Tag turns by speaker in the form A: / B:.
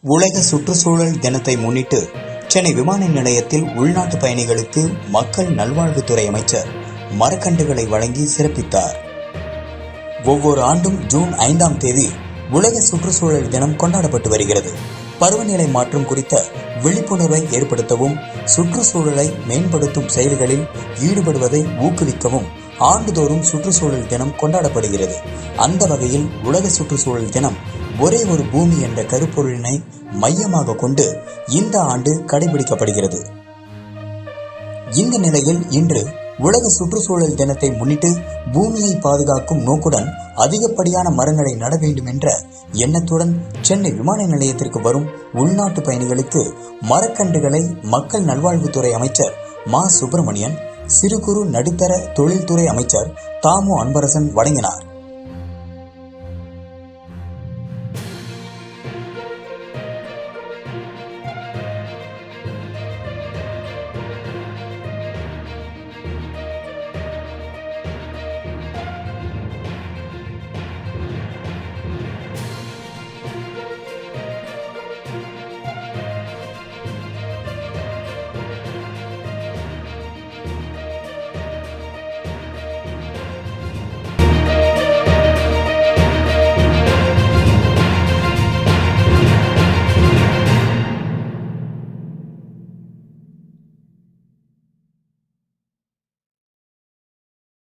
A: உலக சுற்றுச்சூழல் தினத்தை முன்னிட்டு சென்னை விமான நிலையத்தில் உள்நாட்டு பயணிகளுக்கு மக்கள் நல்வாழ்வுத்துறை அமைச்சர் மரக்கன்றுகளை வழங்கி சிறப்பித்தார் ஒவ்வொரு ஆண்டும் ஜூன் ஐந்தாம் தேதி உலக சுற்றுச்சூழல் தினம் கொண்டாடப்பட்டு வருகிறது பருவநிலை மாற்றம் குறித்த விழிப்புணர்வை ஏற்படுத்தவும் சுற்றுச்சூழலை மேம்படுத்தும் செயல்களில் ஈடுபடுவதை ஊக்குவிக்கவும் ஆண்டுதோறும் சுற்றுச்சூழல் தினம் கொண்டாடப்படுகிறது அந்த வகையில் உலக சுற்றுச்சூழல் தினம் ஒரே ஒரு பூமி என்ற கருப்பொருளினை மையமாக கொண்டு இந்த ஆண்டு கடைபிடிக்கப்படுகிறது இந்த நிலையில் இன்று உலக சுற்றுச்சூழல் தினத்தை முன்னிட்டு பூமியை பாதுகாக்கும் நோக்குடன் அதிகப்படியான மரங்களை நட வேண்டும் என்ற எண்ணத்துடன் சென்னை விமான நிலையத்திற்கு வரும் உள்நாட்டு பயணிகளுக்கு மரக்கன்றுகளை மக்கள் நல்வாழ்வுத்துறை அமைச்சர் மா சுப்பிரமணியன் சிறு குறு நடுத்தர தொழில்துறை அமைச்சர் தாமு அன்பரசன் வழங்கினார்